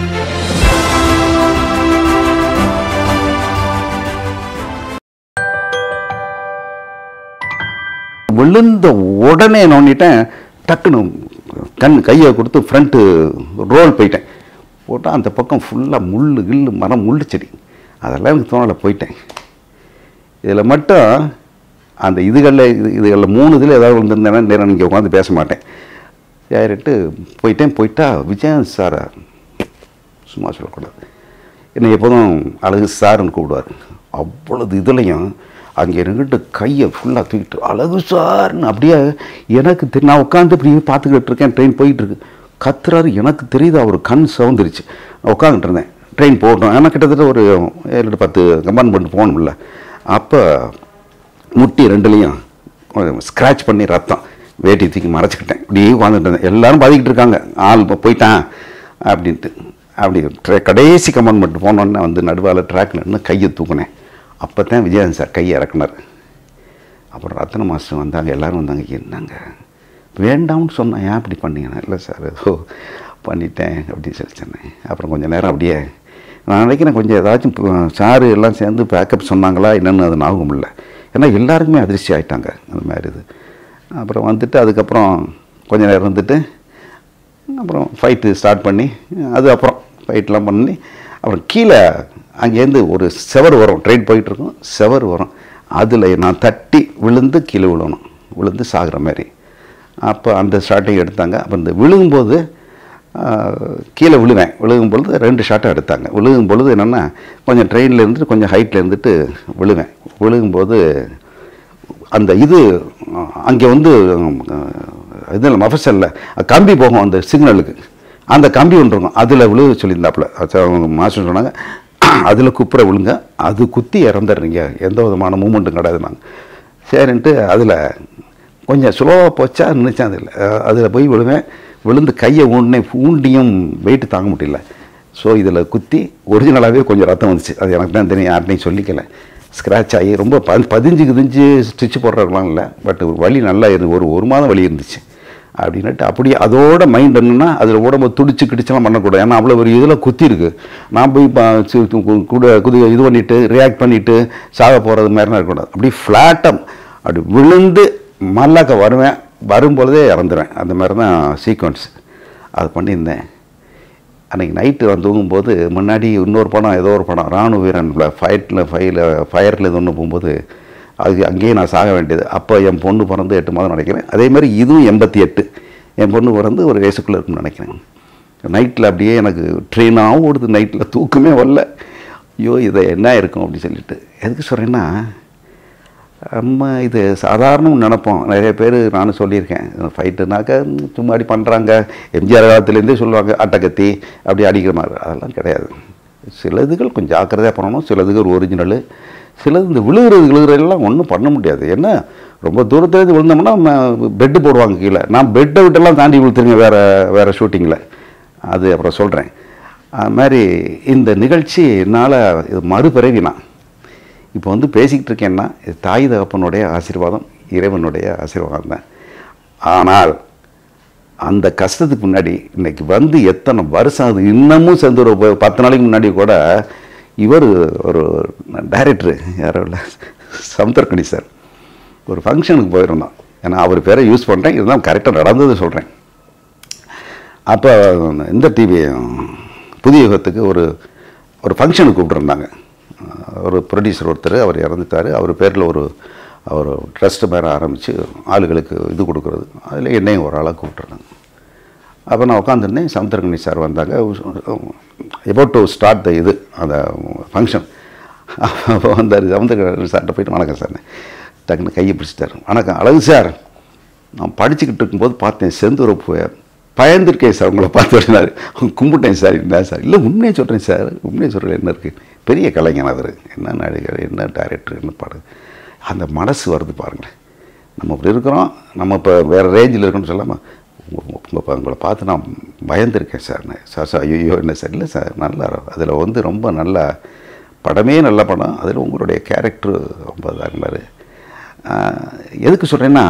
விழுந்த உடனே நோண்டிட்டேன் டக்குன்னு கண் கையை கொடுத்து ஃப்ரண்ட்டு ரோல் போயிட்டேன் போட்டால் அந்த பக்கம் ஃபுல்லாக முள் கில்லு மரம் முள்ளு செடி அதெல்லாம் எனக்கு தோணலை போயிட்டேன் இதில் மட்டும் அந்த இதுகளில் இது இதுகளில் மூணு இதில் ஏதாவது விழுந்திருந்தேன்னா நேரம் இங்கே உட்காந்து பேச மாட்டேன் சரிட்டு போயிட்டேன் போயிட்டா விஜயன் சாரை சும்மா சொல்லக்கூடாது என்னை எப்போதும் அழகு சார்னு கூப்பிடுவார் அவ்வளவு இதுலையும் அங்கே இருந்துட்டு கையை ஃபுல்லாக தூக்கிட்டு அழகு சார்னு அப்படியே எனக்கு தெரி நான் உட்காந்து இப்படியே பார்த்துக்கிட்டு இருக்கேன் ட்ரெயின் போயிட்டு இருக்கு கத்துறாரு எனக்கு தெரியுது அவர் கண் சவுந்துருச்சு நான் உட்காந்துட்டு இருந்தேன் ட்ரெயின் போகட்டும் ஏன்னா கிட்டத்தட்ட ஒரு ஏழு எட்டு பத்து கம்பார்ட்மெண்ட் போகணும்ல அப்போ முட்டி ரெண்டுலேயும் ஸ்க்ராட்ச் பண்ணி ரத்தம் வேட்டி தூக்கி மறைச்சிக்கிட்டேன் இப்படியே உட்காந்துட்டு இருந்தேன் எல்லாரும் பாதிக்கிட்டு இருக்காங்க ஆள் இப்போ போயிட்டான் அப்படின்ட்டு அப்படி ட்ரே- கடைசி கம்பார்ட்மெண்ட் போனோன்னே வந்து நடுவால் ட்ராக் நின்று கையை தூக்குனேன் அப்போ தான் விஜயன் சார் கையை இறக்குனார் அப்புறம் ரத்ன மாஸ்டர் வந்தாங்க எல்லாரும் வந்தாங்க என்னங்க வேண்டாம்னு சொன்னேன் ஏன் இப்படி பண்ணீங்க இல்லை சார் ஏதோ பண்ணிட்டேன் அப்படின்னு சொல்லி சொன்னேன் அப்புறம் கொஞ்சம் நேரம் அப்படியே நான் நினைக்கிறேன் கொஞ்சம் ஏதாச்சும் பு- சாரு எல்லாம் சேர்ந்து பேக்கப் சொன்னாங்களா என்னென்னு அது ஞாபகம் இல்லை ஏன்னா எல்லாருக்குமே அதிர்ச்சி ஆயிட்டாங்க அந்த மாதிரி இது அப்புறம் வந்துட்டு அதுக்கப்புறம் கொஞ்ச நேரம் இருந்துட்டு அப்புறம் ஃபைட்டு ஸ்டார்ட் பண்ணி அது அப்புறம் ஃபைட்லாம் பண்ணி அப்புறம் கீழே அங்கேருந்து ஒரு செவர் வரும் ட்ரெயின் போயிட்டுருக்கும் செவர் வரும் அதில் நான் தட்டி விழுந்து கீழே விழணும் விழுந்து சாகுற மாதிரி அப்போ அந்த ஷாட்டையும் எடுத்தாங்க அப்போ இந்த விழுகும்போது ஆஹ், கீழே விழுவேன் விழுகும் பொழுது ரெண்டு ஷாட்டை எடுத்தாங்க விழுகும் பொழுது என்னென்னா கொஞ்சம் ட்ரெயினில் இருந்துட்டு கொஞ்சம் ஹைட்டில் இருந்துட்டு விழுவேன் விழுகும்போது அந்த இது அங்கே வந்து இதில் மஃபசல்ல கம்பி போகும் அந்த சிக்னலுக்கு அந்த கம்பி ஒன்று இருக்கும் அதில் விழுக சொல்லியிருந்தாப்புல அது அவங்க மாஸ்டர் சொன்னாங்க அதில் குப்புற விழுங்க அது குத்தி இறந்துடுறீங்க எந்த விதமான மூமெண்ட்டும் கிடையாது நாங்கள் சரின்ட்டு அதில் கொஞ்சம் ஸ்லோவாக போச்சா நினச்சேன் அதில் அதில் போய் விழுவேன் விழுந்து கையை ஊண்டினே ஊண்டியும் வெயிட் தாங்க முடியல ஸோ இதில் குத்தி ஒரிஜினலாகவே கொஞ்சம் ரத்தம் வந்துச்சு அது எனக்கு தான் தெரியும் யார்ட்டையும் சொல்லிக்கல ஸ்க்ராட்ச் ஆகி ரொம்ப ப பதிஞ்சு கிதிஞ்சு ஸ்டிச் போடுறதுலாம் இல்லை பட் வலி நல்லா இருந்து ஒரு ஒரு மாதம் வலி இருந்துச்சு அப்படின்னுட்டு அப்படியே அதோட மைண்ட் என்னன்னா அதில் உடம்பு துடிச்சு கிடிச்செல்லாம் பண்ணக்கூடாது ஏன்னா அவ்வளோ ஒரு இதில் குத்தி இருக்கு நான் போய் ப- சி- கு- கு- கூட குதி இது பண்ணிட்டு ரியாக்ட் பண்ணிட்டு சாக போகிறது மாதிரிலாம் இருக்கக்கூடாது அப்படியே ஃப்ளாட்டம் அப்படி விழுந்து மல்லாக்க வருவேன் வரும்பொழுதே இறந்துருவேன் அந்த மாதிரி தான் சீக்வன்ஸ் அது பண்ணியிருந்தேன் அன்றைக்கி நைட்டு வந்து தூங்கும்போது முன்னாடி இன்னொரு படம் ஏதோ ஒரு படம் ராணுவ வீரன் ஃபைட்டில் ஃபைல ஃபயரில் இது ஒன்று போகும்போது அது அங்கேயே நான் சாக வேண்டியது அப்போ என் பொண்ணு பிறந்து எட்டு மாதம் நினைக்கிறேன் அதே மாதிரி இதுவும் எண்பத்தி எட்டு என் பொண்ணு பிறந்து ஒரு வயசுக்குள்ளே இருக்கும்னு நினைக்கிறேன் நைட்டில் அப்படியே எனக்கு ட்ரெயினாகவும் ஓடுது நைட்டில் தூக்கமே வரல ஐயோ இதை என்ன இருக்கும் அப்படி சொல்லிட்டு எதுக்கு சொல்கிறேன்னா நம்ம இது சாதாரணம் நினைப்போம் நிறைய பேர் நானும் சொல்லியிருக்கேன் ஃபைட்டுனாக்க சும்மாடி பண்ணுறாங்க எம்ஜிஆர் காலத்துலேருந்தே சொல்லுவாங்க அட்டக்கத்தி அப்படி அடிக்கிற மாதிரி அதெல்லாம் கிடையாது சிலதுகள் கொஞ்சம் ஜாக்கிரதையாக பண்ணணும் சிலதுகள் ஒரிஜினலு சிலது இந்த விழுகிறது விழுகிறதெல்லாம் ஒன்றும் பண்ண முடியாது என்ன ரொம்ப தூரத்துலேருந்து விழுந்தோம்னா பெட்டு போடுவாங்க கீழே நான் பெட்டை விட்டெல்லாம் தாண்டி விழுத்துருங்க வேறு வேறு ஷூட்டிங்கில் அது அப்புறம் சொல்கிறேன் அது மாதிரி இந்த நிகழ்ச்சி என்னால் இது மறுபிறவி நான் இப்போ வந்து பேசிக்கிட்டு இருக்கேன்னா இது தாய் தகப்பனுடைய ஆசீர்வாதம் இறைவனுடைய ஆசீர்வாதம் தான் ஆனால் அந்த கஷ்டத்துக்கு முன்னாடி இன்னைக்கு வந்து எத்தனை வருஷம் அது இன்னமும் சேர்ந்து ஒரு ப- பத்து நாளைக்கு முன்னாடி கூட இவர் ஒரு டைரக்டர் யாரோ இல்லை சமுத்திரக்கணி சார் ஒரு ஃபங்க்ஷனுக்கு போயிருந்தோம் ஏன்னா அவர் பேரை யூஸ் பண்ணுறேன் இதுதான் கரெக்டாக நடந்தது சொல்கிறேன் அப்போ இந்த டிவி புதிய யுகத்துக்கு ஒரு ஒரு ஃபங்க்ஷனுக்கு கூப்பிட்டுருந்தாங்க ஒரு ப்ரொடியூசர் ஒருத்தர் அவர் இறந்துட்டார் அவர் பேரில் ஒரு அவர் ட்ரஸ்ட் மாதிரி ஆரம்பித்து ஆளுகளுக்கு இது கொடுக்குறது அதில் என்னையும் ஒரு ஆளாக கூப்பிட்டுருந்தாங்க அப்போ நான் உட்காந்துருந்தேன் சமுத்திரகணி சார் வந்தாங்க எபோட் டு ஸ்டார்ட் த இது அந்த ஃபங்க்ஷன் அப்போ வந்தார் சமுத்திரகணி சார்கிட்ட போயிட்டு வணக்கம் சார் டக்குன்னு கையை பிடிச்சிட்டாரு வணக்கம் அழகு சார் நான் படிச்சுக்கிட்டு இருக்கும்போது பார்த்தேன் செந்தூரப்பு பயந்துருக்கேன் சார் உங்களை பார்த்து அப்படின்னாரு கும்பிட்டேன் சார் என்ன சார் இல்லை உண்மையை சொல்கிறேன் சார் உண்மையை சொல்கிறேன் என்ன இருக்குது பெரிய கலைஞன் அவர் என்ன நடிகர் என்ன டைரக்டர் என்ன பாடு அந்த மனசு வருது பாருங்களேன் நம்ம இப்படி இருக்கிறோம் நம்ம இப்போ வேறு ரேஞ்சில் இருக்கோம்னு சொல்லாமல் உங்கள் உங்களை பார்த்து நான் பயந்துருக்கேன் சார் சார் சார் ஐயோ என்ன சார் இல்லை சார் நல்லா அதில் வந்து ரொம்ப நல்ல படமே நல்ல படம் அதில் உங்களுடைய கேரக்டர் ரொம்ப இதாகினார் எதுக்கு சொல்கிறேன்னா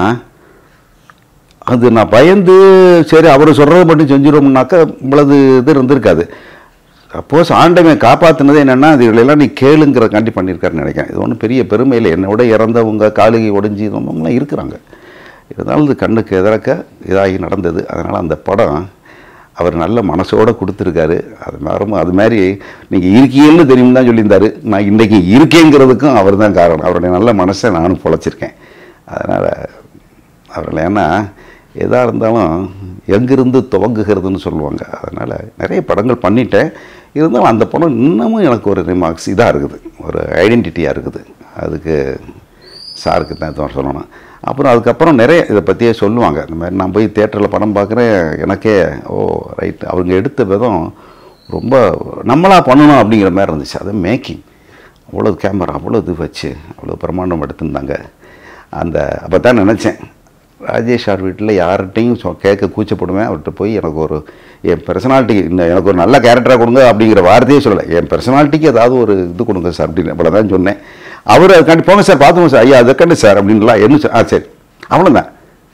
அது நான் பயந்து சரி அவர் சொல்கிறத மட்டும் செஞ்சிடுவோம்னாக்கா இவ்வளவு இது இருந்திருக்காது சப்போஸ் ஆண்டவன் காப்பாற்றினது என்னென்னா இதுகளெல்லாம் நீ கேளுங்கிறக்காண்டி பண்ணியிருக்காருன்னு நினைக்கிறேன் இது ஒன்றும் பெரிய பெருமை இல்லை என்னை விட இறந்தவங்க காலுகை உடஞ்சி இதெல்லாம் இருக்கிறாங்க இருந்தாலும் இது கண்ணுக்கு எதிரக்க இதாகி நடந்தது அதனால் அந்த படம் அவர் நல்ல மனசோட கொடுத்துருக்காரு அது மாதிரி அது மாதிரி நீங்கள் இருக்கீங்கன்னு தெரியும் தான் சொல்லியிருந்தாரு நான் இன்றைக்கி இருக்கேங்கிறதுக்கும் அவர் தான் காரணம் அவருடைய நல்ல மனசை நானும் பொழைச்சிருக்கேன் அதனால் அவர்கள் ஏன்னா எதாக இருந்தாலும் எங்கிருந்து துவங்குகிறதுன்னு சொல்லுவாங்க அதனால் நிறைய படங்கள் பண்ணிட்டேன் இருந்தாலும் அந்த படம் இன்னமும் எனக்கு ஒரு ரிமார்க்ஸ் இதாக இருக்குது ஒரு ஐடென்டிட்டியாக இருக்குது அதுக்கு சாருக்கு தான் தான் சொல்லணும் அப்புறம் அதுக்கப்புறம் நிறைய இதை பற்றியே சொல்லுவாங்க இந்த மாதிரி நான் போய் தேட்டரில் படம் பார்க்குறேன் எனக்கே ஓ ரைட் அவங்க எடுத்த விதம் ரொம்ப நம்மளாக பண்ணணும் அப்படிங்கிற மாதிரி இருந்துச்சு அது மேக்கிங் அவ்வளோ கேமரா அவ்வளோ இது வச்சு அவ்வளோ பிரமாண்டம் எடுத்திருந்தாங்க அந்த அப்போ தான் நினச்சேன் ராஜேஷ் சார் வீட்டில் யார்கிட்டையும் சொ கேட்க கூச்சப்படுவேன் அவர்கிட்ட போய் எனக்கு ஒரு என் பர்சனாலிட்டி இந்த எனக்கு ஒரு நல்ல கேரக்டராக கொடுங்க அப்படிங்கிற வார்த்தையே சொல்லலை என் பர்சனாலிட்டிக்கு ஏதாவது ஒரு இது கொடுங்க சார் அப்படின்னு அவ்வளோ தான் சொன்னேன் அவர் அதுக்காண்டி போங்க சார் பார்த்துங்க சார் ஐயா அதுக்காண்டி சார் அப்படின்லாம் என்ன சார் ஆ சரி அவ்வளோதான்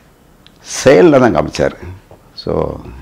செயலில் தான் காமிச்சார் ஸோ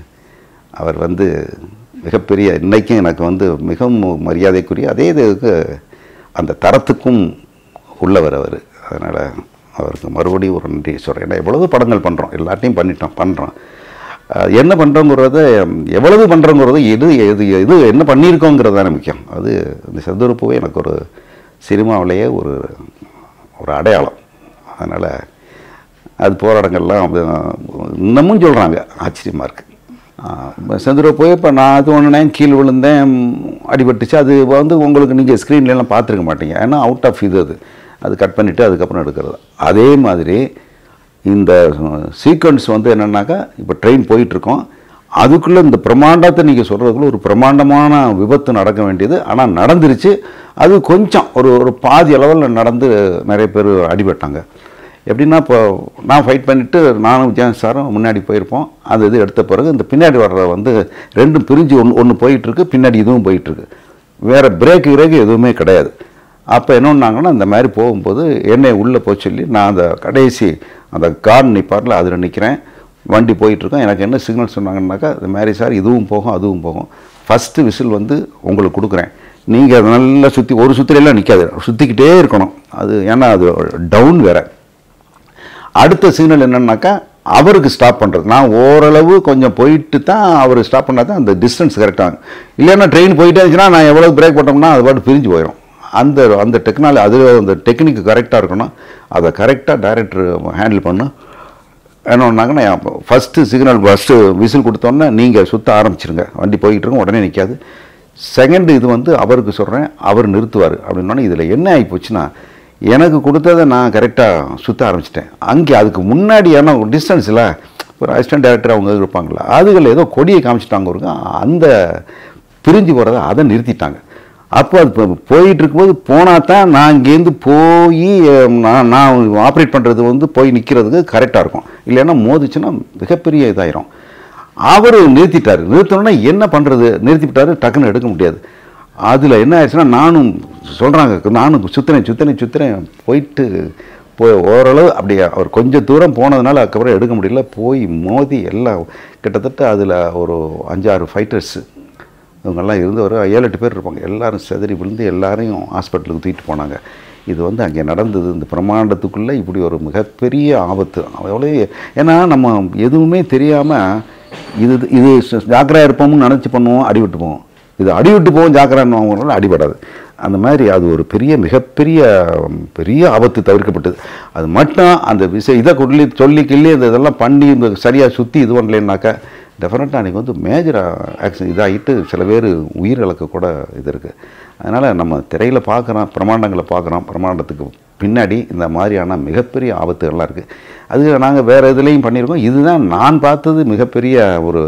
அவர் வந்து மிகப்பெரிய இன்றைக்கும் எனக்கு வந்து மிகவும் மரியாதைக்குரிய அதே இதுக்கு அந்த தரத்துக்கும் உள்ளவர் அவர் அதனால் அவருக்கு மறுபடியும் ஒரு நன்றி சொல்கிறேன் ஏன்னா எவ்வளவு படங்கள் பண்ணுறோம் எல்லாத்தையும் பண்ணிட்டோம் பண்ணுறோம் அஹ் என்ன பண்ணுறோங்கிறத எவ்வளவு பண்ணுறோங்கிறது எது எது எது என்ன பண்ணியிருக்கோங்கிறது தானே முக்கியம் அது இந்த செதுருப்புவே எனக்கு ஒரு சினிமாவிலேயே ஒரு ஒரு அடையாளம் அதனால் அது போராட்டங்கள்லாம் அது இன்னமும் சொல்கிறாங்க ஆச்சரியமாக இருக்குது செந்துரை போய் இப்போ நான் அது ஒன்றுனேன் கீழே விழுந்தேன் அடிபட்டுச்சு அது வந்து உங்களுக்கு நீங்கள் ஸ்க்ரீன்லாம் பார்த்துருக்க மாட்டீங்க ஏன்னா அவுட் ஆஃப் இது அது அது கட் பண்ணிவிட்டு அதுக்கப்புறம் எடுக்கிறது அதே மாதிரி இந்த சீக்வன்ஸ் வந்து என்னென்னாக்கா இப்போ ட்ரெயின் போயிட்டுருக்கோம் அதுக்குள்ளே இந்த பிரம்மாண்டத்தை நீங்கள் சொல்கிறதுக்குள்ள ஒரு பிரம்மாண்டமான விபத்து நடக்க வேண்டியது ஆனால் நடந்துருச்சு அது கொஞ்சம் ஒரு ஒரு பாதி அளவில் நடந்து நிறைய பேர் அடிபட்டாங்க எப்படின்னா இப்போ நான் ஃபைட் பண்ணிவிட்டு நானும் விஜயன் சாரும் முன்னாடி போயிருப்போம் அது இது எடுத்த பிறகு இந்த பின்னாடி வர்ற வந்து ரெண்டும் பிரிஞ்சு ஒன்று ஒன்று போயிட்டுருக்கு பின்னாடி இதுவும் போயிட்டுருக்கு வேறு பிரேக்கு கிரேக்கு எதுவுமே கிடையாது அப்போ என்ன பண்ணாங்கன்னா இந்த மாதிரி போகும்போது என்னை உள்ளே போக சொல்லி நான் அந்த கடைசி அந்த கார் நிற்பாரில் அதில் நிற்கிறேன் வண்டி போயிட்டுருக்கோம் எனக்கு என்ன சிக்னல் சொன்னாங்கன்னாக்கா இந்த மாதிரி சார் இதுவும் போகும் அதுவும் போகும் ஃபஸ்ட்டு விசில் வந்து உங்களுக்கு கொடுக்குறேன் நீங்கள் அதை நல்லா சுற்றி ஒரு சுற்றிலாம் நிற்காது சுற்றிக்கிட்டே இருக்கணும் அது ஏன்னா அது டவுன் வேறு அடுத்த சிக்னல் என்னன்னாக்கா அவருக்கு ஸ்டாப் பண்ணுறது நான் ஓரளவு கொஞ்சம் போயிட்டு தான் அவர் ஸ்டாப் பண்ணால் தான் அந்த டிஸ்டன்ஸ் கரெக்டாக இல்லைன்னா ட்ரெயின் போயிட்டே இருந்துச்சுன்னா நான் எவ்வளோ பிரேக் போட்டோம்னா அது பாட்டு பிரிஞ்சு போயிடும் அந்த அந்த டெக்னாலஜி அது அந்த டெக்னிக் கரெக்டாக இருக்கணும் அதை கரெக்டாக டைரக்டர் ஹேண்டில் பண்ணும் என்ன பண்ணாங்கன்னா ஃபஸ்ட்டு சிக்னல் ஃபஸ்ட்டு விசில் கொடுத்தோன்னே நீங்கள் சுற்ற ஆரம்பிச்சிருங்க வண்டி போய்கிட்டு இருக்கும் உடனே நிற்காது செகண்ட் இது வந்து அவருக்கு சொல்கிறேன் அவர் நிறுத்துவார் அப்படின்னோடனே இதில் என்ன ஆகி போச்சுன்னா எனக்கு கொடுத்ததை நான் கரெக்டாக சுற்ற ஆரம்பிச்சிட்டேன் அங்கே அதுக்கு முன்னாடி ஏன்னா டிஸ்டன்ஸில் ஒரு அசிஸ்டன்ட் டேரக்டர் அவங்க இருப்பாங்களா அதுகளில் ஏதோ கொடியை காமிச்சிட்டாங்க ஒரு அந்த பிரிஞ்சு போகிறத அதை நிறுத்திட்டாங்க அப்போ அது இப்போ போயிட்டு இருக்கும்போது போனால் தான் நான் இங்கேருந்து போய் நான் நான் ஆப்ரேட் பண்ணுறது வந்து போய் நிற்கிறதுக்கு கரெக்டாக இருக்கும் இல்லைன்னா மோதிச்சுன்னா மிகப்பெரிய இதாயிரும் அவர் நிறுத்திட்டார் நிறுத்தணுன்னா என்ன பண்ணுறது நிறுத்திவிட்டாரு டக்குன்னு எடுக்க முடியாது அதில் என்ன ஆயிடுச்சுன்னா நானும் சொல்கிறாங்க நானும் சுற்றுறேன் சுற்றுறேன் சுற்றுறேன் போயிட்டு போய் ஓரளவு அப்படியே அவர் கொஞ்சம் தூரம் போனதுனால அதுக்கப்புறம் எடுக்க முடியல போய் மோதி எல்லாம் கிட்டத்தட்ட அதில் ஒரு அஞ்சாறு ஃபைட்டர்ஸு இவங்கெல்லாம் இருந்து ஒரு ஏழு எட்டு பேர் இருப்பாங்க எல்லாரும் செதறி விழுந்து எல்லாரையும் ஹாஸ்பிட்டலுக்கு தூக்கிட்டு போனாங்க இது வந்து அங்கே நடந்தது இந்த பிரம்மாண்டத்துக்குள்ளே இப்படி ஒரு மிகப்பெரிய ஆபத்து எவ்வளோ ஏன்னா நம்ம எதுவுமே தெரியாமல் இது இது ஜாக்கிரதையாக இருப்போம்னு நினச்சி பண்ணுவோம் அடிவிட்டு போவோம் இது அடிவிட்டு போவோம் ஜாக்கிரதைன்னு அடிபடாது அந்த மாதிரி அது ஒரு பெரிய மிகப்பெரிய பெரிய ஆபத்து தவிர்க்கப்பட்டது அது மட்டும் அந்த விஷயம் இதை சொல்லி சொல்லி கிள்ளி இந்த இதெல்லாம் பண்ணி இந்த சரியாக சுற்றி இது பண்ணலைன்னாக்கா டெஃபினட்டாக அன்றைக்கி வந்து மேஜர் ஆக்சிடென்ட் இதாகிட்டு சில பேர் உயிர் இழக்க கூட இது இருக்குது அதனால் நம்ம திரையில் பார்க்குறோம் பிரமாண்டங்களை பார்க்குறோம் பிரமாண்டத்துக்கு பின்னாடி இந்த மாதிரியான மிகப்பெரிய ஆபத்துகள்லாம் இருக்குது அது நாங்கள் வேறு இதுலேயும் பண்ணியிருக்கோம் இதுதான் நான் பார்த்தது மிகப்பெரிய ஒரு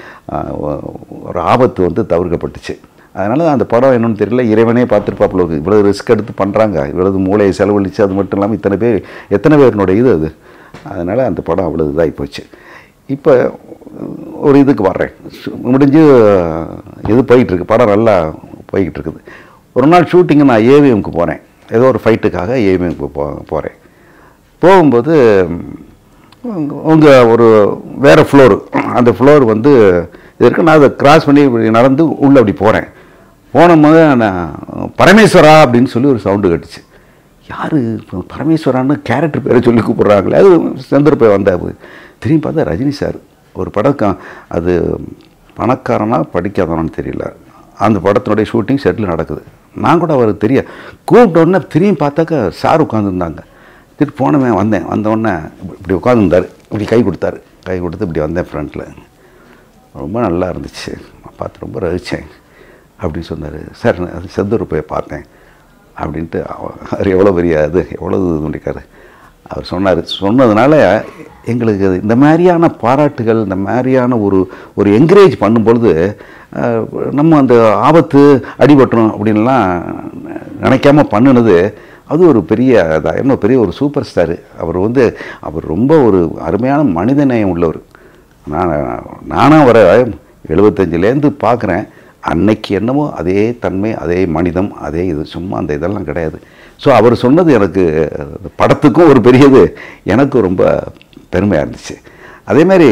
ஒரு ஆபத்து வந்து தவிர்க்கப்பட்டுச்சு அதனால் அந்த படம் என்னன்னு தெரியல இறைவனே பார்த்துருப்பாப்புல இருக்கு இவ்வளோ ரிஸ்க் எடுத்து பண்ணுறாங்க இவ்வளவு மூளையை செலவழித்து அது மட்டும் இல்லாமல் இத்தனை பேர் எத்தனை பேருனுடைய இது அது அதனால் அந்த படம் அவ்வளோ இதாகி போச்சு இப்போ ஒரு இதுக்கு வர்றேன் முடிஞ்சு இது போயிட்டுருக்கு படம் நல்லா போய்கிட்டு இருக்குது ஒரு நாள் ஷூட்டிங்கு நான் ஏவிஎம்க்கு போகிறேன் ஏதோ ஒரு ஃபைட்டுக்காக ஏவிஎம்க்கு போ போகிறேன் போகும்போது உங்கள் ஒரு வேறு ஃப்ளோரு அந்த ஃப்ளோர் வந்து இது இருக்கு நான் அதை கிராஸ் பண்ணி இப்படி நடந்து உள்ளே அப்படி போகிறேன் போன போது நான் பரமேஸ்வரா அப்படின்னு சொல்லி ஒரு சவுண்டு கட்டுச்சு யார் பரமேஸ்வரான்னு கேரக்டர் பேரை சொல்லி கூப்பிட்றாங்களே அது செந்தூர் போய் வந்தார் திரும்பி பார்த்தா ரஜினி சார் ஒரு படம் அது பணக்காரனா படிக்காதவனான்னு தெரியல அந்த படத்தினுடைய ஷூட்டிங் செட்டில் நடக்குது நான் கூட அவருக்கு தெரிய கூப்பிட்ட உடனே திரும்பி பார்த்தாக்கா சார் உட்காந்துருந்தாங்க திருப்பி போனவன் வந்தேன் வந்த உடனே இப்படி உட்காந்துருந்தார் இப்படி கை கொடுத்தாரு கை கொடுத்து இப்படி வந்தேன் ஃப்ரண்ட்டில் ரொம்ப நல்லா இருந்துச்சு நான் பார்த்து ரொம்ப ரசித்தேன் அப்படின்னு சொன்னார் சார் நான் அது செந்தூர் போய் பார்த்தேன் அப்படின்ட்டு அவ- அவர் எவ்வளோ பெரிய அது எவ்வளோ இது பண்ணிக்காரு அவர் சொன்னார் சொன்னதுனால எங்களுக்கு அது இந்த மாதிரியான பாராட்டுகள் இந்த மாதிரியான ஒரு ஒரு என்கரேஜ் பண்ணும்பொழுது அஹ், நம்ம அந்த ஆபத்து அடிபட்டுரும் அப்படின்லாம் நினைக்காம பண்ணினது அது ஒரு பெரிய அதான் என்ன பெரிய ஒரு சூப்பர் ஸ்டாரு அவர் வந்து அவர் ரொம்ப ஒரு அருமையான மனிதநேயம் உள்ளவர் நான் நானும் அவரை எழுபத்தஞ்சிலேருந்து பார்க்குறேன் அன்னைக்கு என்னமோ அதே தன்மை அதே மனிதம் அதே இது சும்மா அந்த இதெல்லாம் கிடையாது ஸோ அவர் சொன்னது எனக்கு அந்த படத்துக்கும் ஒரு பெரியது எனக்கும் ரொம்ப பெருமையாக இருந்துச்சு அதே மாதிரி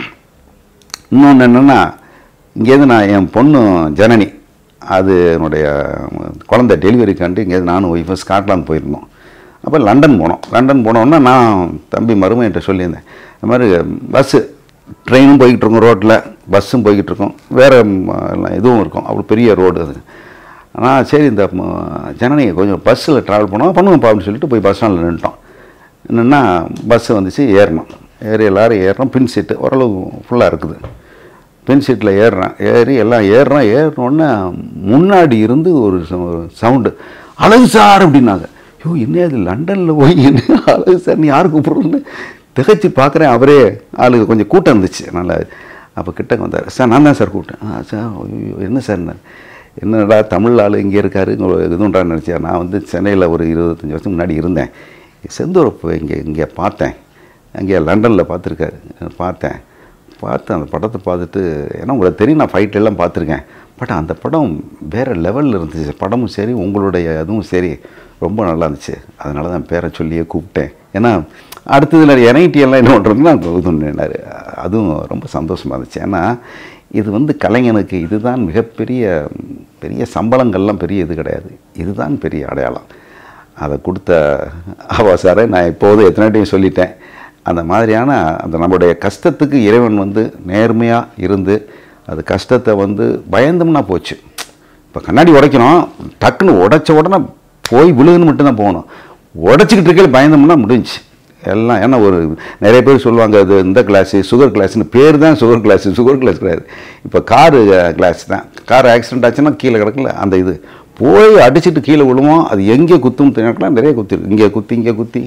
இன்னொன்று என்னென்னா இங்கேருந்து நான் என் பொண்ணு ஜனனி அது என்னுடைய குழந்தை டெலிவரிக்காண்டி இங்கேருந்து நானும் ஒய்ஃபும் ஸ்காட்லாந்து போயிருந்தோம் அப்போ லண்டன் போனோம் லண்டன் போனோன்னா நான் தம்பி மருமையிட்ட சொல்லியிருந்தேன் இந்த மாதிரி பஸ்ஸு ட்ரெயினும் போய்கிட்டு இருக்கும் ரோட்டில் பஸ்ஸும் போய்கிட்டு இருக்கும் வேறு இதுவும் இருக்கும் அவ்வளோ பெரிய ரோடு அது ஆனால் சரி இந்த ம- ஜனனியை கொஞ்சம் பஸ்ஸில் ட்ராவல் பண்ணுவோம் பண்ணுவோம்ப்பா அப்படின்னு சொல்லிட்டு போய் பஸ் ஸ்டாண்டில் நின்ட்டோம் என்னென்னா பஸ்ஸு வந்துச்சு ஏறணும் ஏறி எல்லோரும் ஏறுறோம் பின் சீட்டு ஓரளவு ஃபுல்லாக இருக்குது பின் சீட்டில் ஏறுறேன் ஏறி எல்லாம் ஏறுறோம் ஏறினோடனே முன்னாடி இருந்து ஒரு சவுண்டு அழகு சார் அப்படின்னாங்க ஐயோ என்ன இது லண்டனில் போய் என்ன அழகு சார் நீ யார் கூப்பிட்றோன்னு திகைச்சு பார்க்குறேன் அவரே ஆளுங்க கொஞ்சம் கூட்டம் இருந்துச்சு நல்லா அப்போ கிட்ட வந்தார் சார் நான் தான் சார் கூப்பிட்டேன் ஆ சார் ஐயோ என்ன சார் என்னடா தமிழ் ஆள் இங்கே இருக்காரு இதுன்றான்னு நினச்சேன் நான் வந்து சென்னையில் ஒரு இருபத்தஞ்சி வருஷம் முன்னாடி இருந்தேன் செந்தூரை போய் இங்கே இங்கே பார்த்தேன் அங்கே லண்டனில் பார்த்துருக்காரு பார்த்தேன் பார்த்து அந்த படத்தை பார்த்துட்டு ஏன்னா உங்களுக்கு தெரியும் நான் ஃபைட் எல்லாம் பார்த்துருக்கேன் பட் அந்த படம் வேறு லெவலில் இருந்துச்சு படமும் சரி உங்களுடைய அதுவும் சரி ரொம்ப நல்லா இருந்துச்சு அதனால தான் பேரை சொல்லியே கூப்பிட்டேன் ஏன்னா அடுத்ததில் என்ஐடி எல்லாம் என்ன பண்ணுறதுன்னா இதுன்னாரு அதுவும் ரொம்ப சந்தோஷமாக இருந்துச்சு ஏன்னா இது வந்து கலைஞனுக்கு இதுதான் மிகப்பெரிய பெரிய சம்பளங்கள்லாம் பெரிய இது கிடையாது இதுதான் பெரிய அடையாளம் அதை கொடுத்த ஆவாசாரை நான் இப்போது எத்தனை டைம் சொல்லிட்டேன் அந்த மாதிரியான அந்த நம்மளுடைய கஷ்டத்துக்கு இறைவன் வந்து நேர்மையாக இருந்து அது கஷ்டத்தை வந்து பயந்தோம்னா போச்சு இப்போ கண்ணாடி உடைக்கணும் டக்குன்னு உடைச்ச உடனே போய் விழுகுன்னு மட்டும்தான் போகணும் உடச்சிக்கிட்டு இருக்கையில் பயந்தோம்னா முடிஞ்சுச்சு எல்லாம் ஏன்னா ஒரு நிறைய பேர் சொல்லுவாங்க அது இந்த கிளாஸு சுகர் கிளாஸ்னு பேர் தான் சுகர் கிளாஸ் சுகர் கிளாஸ் கிடையாது இப்போ காரு கிளாஸ் தான் கார் ஆக்சிடென்ட் ஆச்சுன்னா கீழே கிடக்கல அந்த இது போய் அடிச்சிட்டு கீழே விழுவோம் அது எங்கே குத்தும் தெரியாக்கலாம் நிறைய குத்திருக்கு இங்கே குத்தி இங்கே குத்தி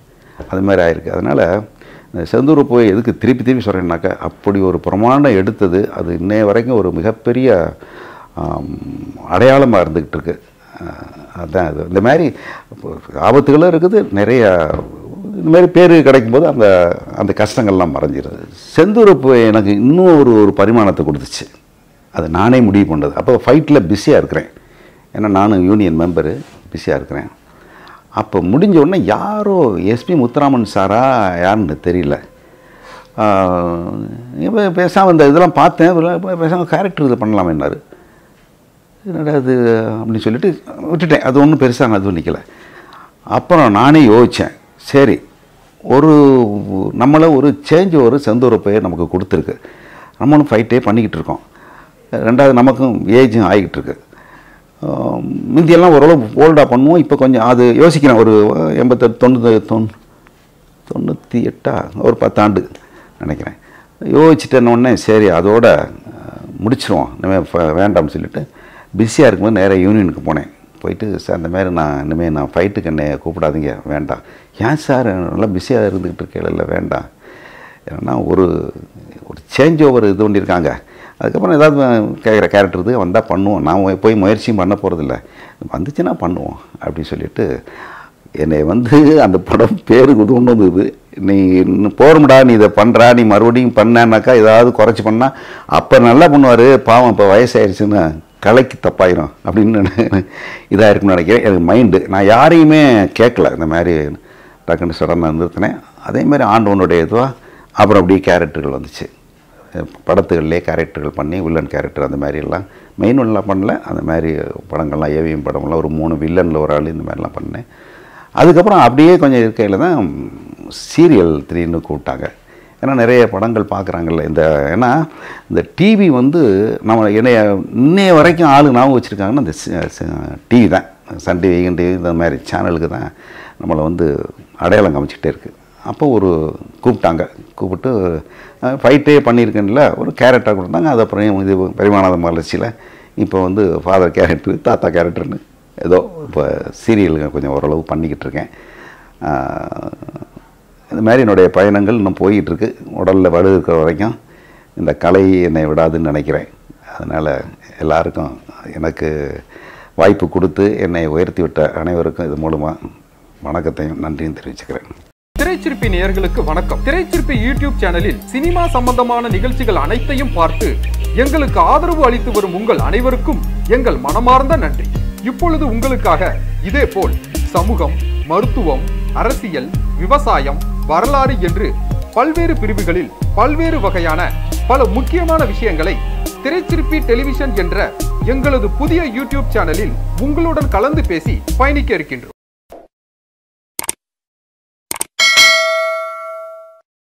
அது மாதிரி ஆயிருக்கு அதனால் இந்த செந்தூர் போய் எதுக்கு திருப்பி திருப்பி சொல்கிறேன்னாக்கா அப்படி ஒரு பிரமாண்டம் எடுத்தது அது இன்னைய வரைக்கும் ஒரு மிகப்பெரிய அடையாளமாக இருந்துக்கிட்டு இருக்கு அஹ் அதான் அது இந்த மாதிரி ஆபத்துகளும் இருக்குது நிறைய இந்த மாதிரி பேர் கிடைக்கும்போது அந்த அந்த கஷ்டங்கள்லாம் மறைஞ்சிருது செந்தூர் போய் எனக்கு இன்னும் ஒரு ஒரு பரிமாணத்தை கொடுத்துச்சு அது நானே முடிவு பண்ணது அப்போ ஃபைட்டில் பிஸியாக இருக்கிறேன் ஏன்னா நானும் யூனியன் மெம்பரு பிஸியாக இருக்கிறேன் அப்போ முடிஞ்ச உடனே யாரோ எஸ்பி முத்துராமன் சாரா யாருன்னு தெரியல இப்போ பேசாமல் இந்த இதெல்லாம் பார்த்தேன் பேசாமல் கேரக்டர் இது பண்ணலாமேன்னாரு என்னடா இது அப்படின்னு சொல்லிட்டு விட்டுட்டேன் அது ஒன்றும் பெருசாக நான் அதுவும் நிற்கலை அப்புறம் நானே யோசித்தேன் சரி ஒரு நம்மளை ஒரு சேஞ்ச் ஒரு செந்தூரை போய் நமக்கு கொடுத்துருக்கு நம்மளும் ஃபைட்டே பண்ணிக்கிட்டு இருக்கோம் ரெண்டாவது நமக்கும் ஏஜும் ஆகிக்கிட்டு இருக்கு ஆஹ் முந்தியெல்லாம் ஓரளவு ஓல்டாக பண்ணுவோம் இப்போ கொஞ்சம் அது யோசிக்கிறேன் ஒரு எண்பத்தெட்டு தொண்ணூறு தொண்ணூ தொண்ணூற்றி எட்டா ஒரு பத்தாண்டு நினைக்கிறேன் யோசிச்சுட்டேன்ன உடனே சரி அதோட அஹ், முடிச்சிருவோம் இனிமேல் ஃப- வேண்டாம்னு சொல்லிட்டு பிஸியாக இருக்கும்போது நேராக யூனியனுக்கு போனேன் போயிட்டு சார் இந்த மாதிரி நான் இனிமேல் நான் ஃபைட்டுக்கு என்னை கூப்பிடாதீங்க வேண்டாம் ஏன் சார் நல்லா பிஸியாக இருந்துக்கிட்டு இருக்கேன் இல்லை வேண்டாம் ஏன்னா ஒரு ஒரு சேஞ்ச் ஓவர் இது பண்ணியிருக்காங்க அதுக்கப்புறம் ஏதாவது கேட்குற கேரக்டர் இது வந்தால் பண்ணுவோம் நான் போய் முயற்சியும் பண்ண போகிறதில்ல வந்துச்சுன்னா பண்ணுவோம் அப்படின்னு சொல்லிட்டு என்னை வந்து அந்த படம் பேரு இது ஒன்று வந்தது நீ இன்னும் போரும்டா நீ இதை பண்ணுறா நீ மறுபடியும் பண்ணானாக்கா ஏதாவது குறைச்சி பண்ணால் அப்போ நல்லா பண்ணுவார் பாவம் இப்போ வயசாயிருச்சுன்னு கலைக்கு தப்பாயிரும் அப்படின்னு இதாக இருக்கும்னு நினைக்கிறேன் எனக்கு மைண்டு நான் யாரையுமே கேட்கல இந்த மாதிரி டக்குன்னு சடனாக நிறுத்தினேன் அதே மாதிரி ஆண்டவனுடைய இதுவாக அப்புறம் அப்படியே கேரக்டர்கள் வந்துச்சு படத்துகள்லேயே கேரக்டர்கள் பண்ணி வில்லன் கேரக்டர் அந்த மாதிரி எல்லாம் மெயின் ஒன்லாம் பண்ணல அந்த மாதிரி படங்கள்லாம் ஏவிஎம் படம்லாம் ஒரு மூணு வில்லனில் ஒரு ஆள் இந்த மாதிரிலாம் பண்ணேன் அதுக்கப்புறம் அப்படியே கொஞ்சம் இருக்கையில் தான் சீரியல் த்ரீன்னு கூப்பிட்டாங்க ஏன்னா நிறைய படங்கள் பார்க்குறாங்கல்ல இந்த ஏன்னா இந்த டிவி வந்து நம்ம என்னைய இன்னைய வரைக்கும் ஆளு ஞாபகம் வச்சுருக்காங்கன்னா இந்த டிவி தான் சன் டிவி விகன் டிவி இந்த மாதிரி சேனலுக்கு தான் நம்மளை வந்து அடையாளம் காமிச்சிக்கிட்டே இருக்குது அப்போ ஒரு கூப்பிட்டாங்க கூப்பிட்டு ஃபைட்டே பண்ணியிருக்கேன்ல ஒரு கேரக்டர் கொடுத்தாங்க அது அப்புறம் இது பரிமாணாத மலர்ச்சியில் இப்போ வந்து ஃபாதர் கேரக்டர் தாத்தா கேரக்டர்னு ஏதோ இப்போ சீரியல் கொஞ்சம் ஓரளவு பண்ணிக்கிட்டு இருக்கேன் ஆஹ், இந்த மாதிரி என்னுடைய பயணங்கள் இன்னும் போயிட்டு இருக்கு உடலில் வலு இருக்கிற வரைக்கும் இந்த கலை என்னை விடாதுன்னு நினைக்கிறேன் அதனால் எல்லாருக்கும் எனக்கு வாய்ப்பு கொடுத்து என்னை உயர்த்தி விட்ட அனைவருக்கும் இது மூலமாக வணக்கத்தையும் நன்றியும் தெரிவிச்சுக்கிறேன் திரைச்சிற்பி நேயர்களுக்கு வணக்கம் திரைச்சிற்பி யூடியூப் சேனலில் சினிமா சம்பந்தமான நிகழ்ச்சிகள் அனைத்தையும் பார்த்து எங்களுக்கு ஆதரவு அளித்து வரும் உங்கள் அனைவருக்கும் எங்கள் மனமார்ந்த நன்றி இப்பொழுது உங்களுக்காக இதேபோல் சமூகம் மருத்துவம் அரசியல் விவசாயம் வரலாறு என்று பல்வேறு பிரிவுகளில் பல்வேறு வகையான பல முக்கியமான விஷயங்களை திரைச்சிற்பி டெலிவிஷன் என்ற எங்களது புதிய யூடியூப் சேனலில் உங்களுடன் கலந்து பேசி பயணிக்க இருக்கின்றோம்